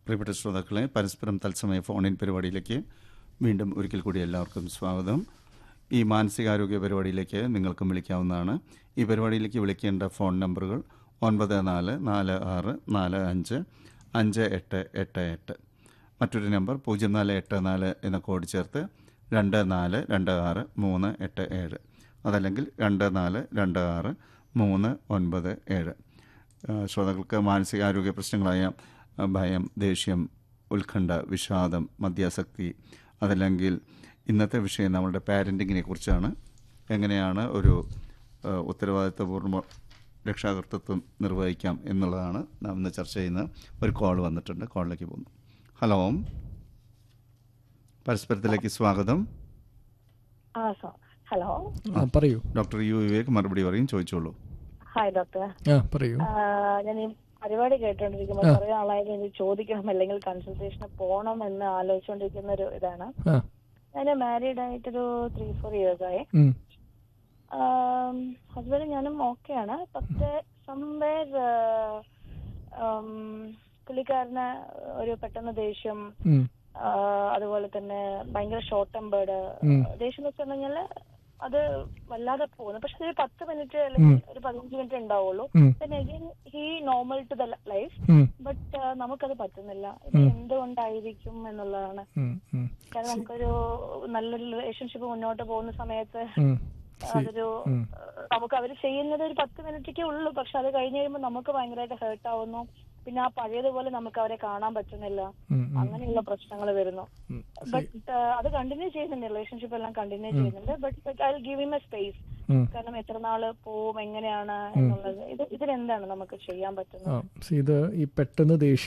പ്രിയപ്പെട്ട ശ്രോതാക്കളെ പരസ്പരം തത്സമയ ഫോണിൻ പരിപാടിയിലേക്ക് വീണ്ടും ഒരിക്കൽ കൂടി എല്ലാവർക്കും സ്വാഗതം ഈ മാനസികാരോഗ്യ പരിപാടിയിലേക്ക് നിങ്ങൾക്കും വിളിക്കാവുന്നതാണ് ഈ പരിപാടിയിലേക്ക് വിളിക്കേണ്ട ഫോൺ നമ്പറുകൾ ഒൻപത് നാല് നാല് ആറ് നാല് അഞ്ച് അഞ്ച് എട്ട് എട്ട് എട്ട് മറ്റൊരു നമ്പർ പൂജ്യം നാല് എട്ട് നാല് എന്ന കോഡ് ചേർത്ത് രണ്ട് നാല് രണ്ട് ആറ് മൂന്ന് എട്ട് ഏഴ് അതല്ലെങ്കിൽ രണ്ട് നാല് രണ്ട് ആറ് മൂന്ന് ഒൻപത് ഏഴ് ആ, ശ്രോതാക്കൾക്ക് മാനസികാരോഗ്യ പ്രശ്നങ്ങളായ ആ, ഭയം ദേഷ്യം ഉത്കണ്ഠ വിഷാദം മദ്യാസക്തി അതല്ലെങ്കിൽ ഇന്നത്തെ വിഷയം നമ്മുടെ പാരൻറ്റിങ്ങിനെ കുറിച്ചാണ് എങ്ങനെയാണ് ഒരു ആ, ഉത്തരവാദിത്വപൂർണ്ണ രക്ഷാകർത്തൃത്വം നിർവഹിക്കാം എന്നുള്ളതാണ് നാം ഇന്ന് ചർച്ച ചെയ്യുന്ന ഒരു കോൾ വന്നിട്ടുണ്ട് കോളിലേക്ക് പോകുന്നു ഹലോ പരസ്പരത്തിലേക്ക് സ്വാഗതം ആ സോ- ഹലോ ആ പറയൂ ഡോക്ടർ യു വിവേക് മറുപടി പറയും ചോദിച്ചോളൂ ഹായ് ഡോക്ടർ ആ പറയൂ ആ, ഞാൻ ഈ പരിപാടി കേട്ടോണ്ടിരിക്കുമ്പോൾ കുറെ ആളായിട്ട് എനിക്ക് ചോദിക്കണം അല്ലെങ്കിൽ കൺസൾട്ടേഷന് പോകണം എന്ന് ആലോചിച്ചുകൊണ്ടിരിക്കുന്ന ഒരു ഇതാണ് ആ ഞാൻ മാരീഡ് ആയിട്ടൊരു ത്രീ ഫോർ ഇയേഴ്സ് ആയി ഉം, ഹസ്ബൻഡ് ഞാനും ഓക്കെയാണ് പക്ഷേ സംവേർ പുള്ളിക്കാരന് ഒരു പെട്ടെന്ന് ദേഷ്യം ഉം, ആ, അതുപോലെ തന്നെ ഭയങ്കര ഷോർട്ട് ടെമ്പേർഡ് ഉം. ദേഷ്യം എന്ന് വെച്ചിട്ടുണ്ടെങ്കിൽ അത് വല്ലാതെ പോകുന്നു പക്ഷെ ഒരു പത്ത് മിനിറ്റ് അല്ലെങ്കിൽ ഒരു പതിനഞ്ച് മിനിറ്റ് ഉണ്ടാവുള്ളൂ ഉം, പിന്നെ again he normal to the life ഉം, ബട്ട് നമുക്കത് പറ്റുന്നില്ല ഇത് എന്തുകൊണ്ടായിരിക്കും എന്നുള്ളതാണ് ഉം, ഉം, കാരണം നമുക്കൊരു നല്ലൊരു റിലേഷൻഷിപ്പ് മുന്നോട്ട് പോകുന്ന സമയത്ത് ഉം. അതൊരു ഉം. ഏഹ്, നമുക്ക് അവർ ചെയ്യുന്നത് ഒരു പത്ത് മിനിറ്റൊക്കെ ഉള്ളൂ പക്ഷെ അത് കഴിഞ്ഞ് കഴിയുമ്പോൾ നമുക്ക് ഭയങ്കരമായിട്ട് ഹേർട്ട് ആവുന്നു പിന്നെ ആ പഴയതുപോലെ നമുക്ക് അവരെ കാണാൻ പറ്റുന്നില്ല ഉം, ഉം, അങ്ങനെയുള്ള പ്രശ്നങ്ങൾ വരുന്നു ഉം. ബട്ട് അത് കണ്ടിന്യൂ ചെയ്യുന്നുണ്ട് റിലേഷൻഷിപ്പ് എല്ലാം കണ്ടിന്യൂ ചെയ്യുന്നുണ്ട് but I give him a space ഉം. കാരണം എത്ര നാള് പോവും എങ്ങനെയാണ് എന്നുള്ളത് ഇത് ഇതിനെന്താണ് നമുക്ക് ചെയ്യാൻ ആ പറ്റുന്നത് see, ഇത് ഈ പെട്ടെന്ന് ദേഷ്യം